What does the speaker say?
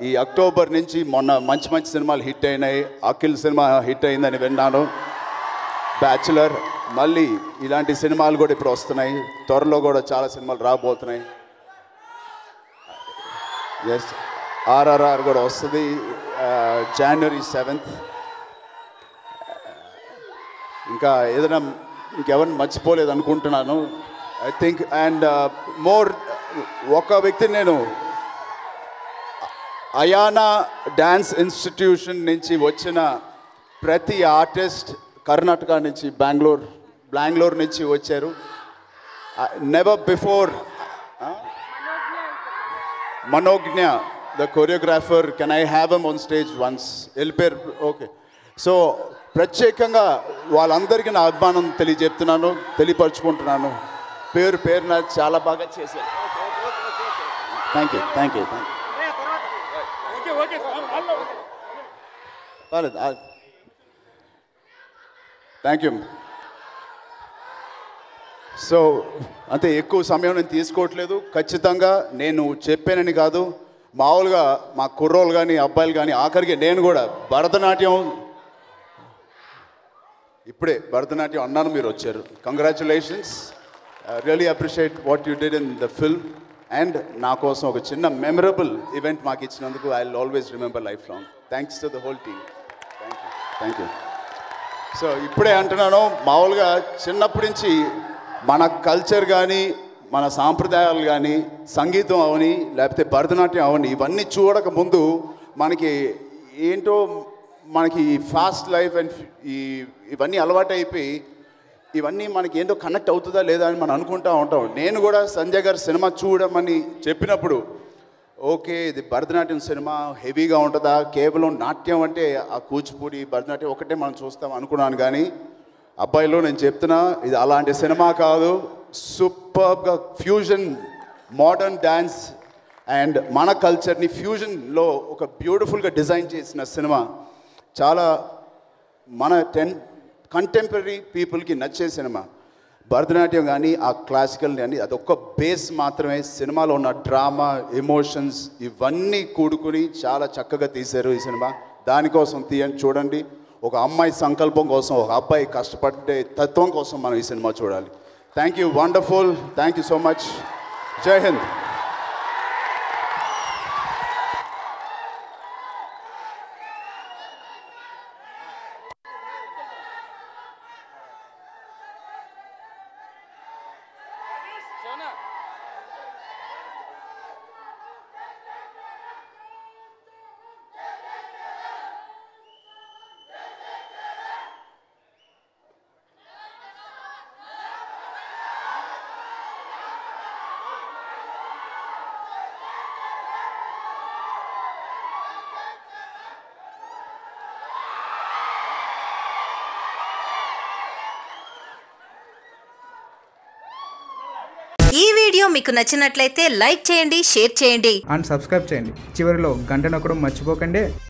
ఈ అక్టోబర్ నుంచి మొన్న మంచి మంచి సినిమాలు హిట్ అయినాయి అఖిల్ సినిమా హిట్ అయిందని విన్నాను బ్యాచులర్ మళ్ళీ ఇలాంటి సినిమాలు కూడా ఇప్పుడు వస్తున్నాయి త్వరలో కూడా చాలా సినిమాలు రాబోతున్నాయి ఎస్ ఆర్ఆర్ఆర్ కూడా వస్తుంది జనవరి సెవెంత్ ఇంకా ఏదైనా ఇంకెవరిని మర్చిపోలేదు అనుకుంటున్నాను ఐ థింక్ అండ్ మోర్ ఒక వ్యక్తిని నేను అయానా డ్యాన్స్ ఇన్స్టిట్యూషన్ నుంచి వచ్చిన ప్రతి ఆర్టిస్ట్ కర్ణాటక నుంచి బెంగళూరు బెంగళూరు నుంచి వచ్చారు never before Manognya the choreographer can I have em on stage once వెళ్ళిపోయారు ఓకే సో ప్రత్యేకంగా వాళ్ళందరికీ నా అభిమానం తెలియజెప్తున్నాను తెలియపరుచుకుంటున్నాను పేరు పేరున చాలా బాగా చేశారు thank you thank you thank you thank you so అంతే ఎక్కువ సమయం నేను తీసుకోవట్లేదు ఖచ్చితంగా నేను చెప్పానని కాదు మామూలుగా మా కుర్రోళ్ళు కానీ అబ్బాయిలు కానీ ఆఖరికి నేను కూడా భరతనాట్యం ఇప్పుడే భరతనాట్యం అన్నాను మీరు వచ్చారు congratulations really appreciate what you did in the film and నా కోసం ఒక చిన్న మెమరబుల్ ఈవెంట్ మాకు ఇచ్చినందుకు I always remember life long thanks to the whole team thank you thank you so ఇప్పుడే అంటున్నాను మామూలుగా చిన్నప్పటి నుంచి మన కల్చర్ కానీ మన సాంప్రదాయాలు కానీ సంగీతం అవని లేకపోతే భరతనాట్యం అవని ఇవన్నీ చూడక ముందు మనకి ఏంటో మనకి ఫాస్ట్ లైఫ్ అండ్ ఈ ఇవన్నీ అలవాటు అయిపోయి ఇవన్నీ మనకి ఏంటో కనెక్ట్ అవుతుందా లేదా అని మనం అనుకుంటా ఉంటాం నేను కూడా సంజయ్ గారు సినిమా చూడమని చెప్పినప్పుడు ఓకే ఇది భరతనాట్యం సినిమా హెవీగా ఉంటుందా కేవలం నాట్యం అంటే ఆ కూచిపూడి భరతనాట్యం ఒకటే మనం చూస్తాం అనుకున్నాను కానీ అబ్బాయిలో నేను చెప్తున్నా ఇది అలాంటి సినిమా కాదు సూపర్గా ఫ్యూజన్ మోడర్న్ డ్యాన్స్ అండ్ మన కల్చర్ని ఫ్యూజన్లో ఒక బ్యూటిఫుల్గా డిజైన్ చేసిన సినిమా చాలా మన టెన్ కంటెంపరీ పీపుల్కి నచ్చే సినిమా భరతనాట్యం కానీ ఆ క్లాసికల్ కానీ అదొక్క బేస్ మాత్రమే సినిమాలో ఉన్న డ్రామా ఎమోషన్స్ ఇవన్నీ కూడుకుని చాలా చక్కగా తీశారు ఈ సినిమా దానికోసం తీయండి చూడండి ఒక అమ్మాయి సంకల్పం కోసం ఒక అబ్బాయి కష్టపడే తత్వం కోసం మనం ఈ సినిమా చూడాలి thank you wonderful thank you so much Jai Hind ఈ వీడియో మీకు నచ్చినట్లయితే లైక్ చేయండి షేర్ చేయండి అండ్ సబ్స్క్రైబ్ చేయండి చివరిలో గంట నొక్కడం మర్చిపోకండి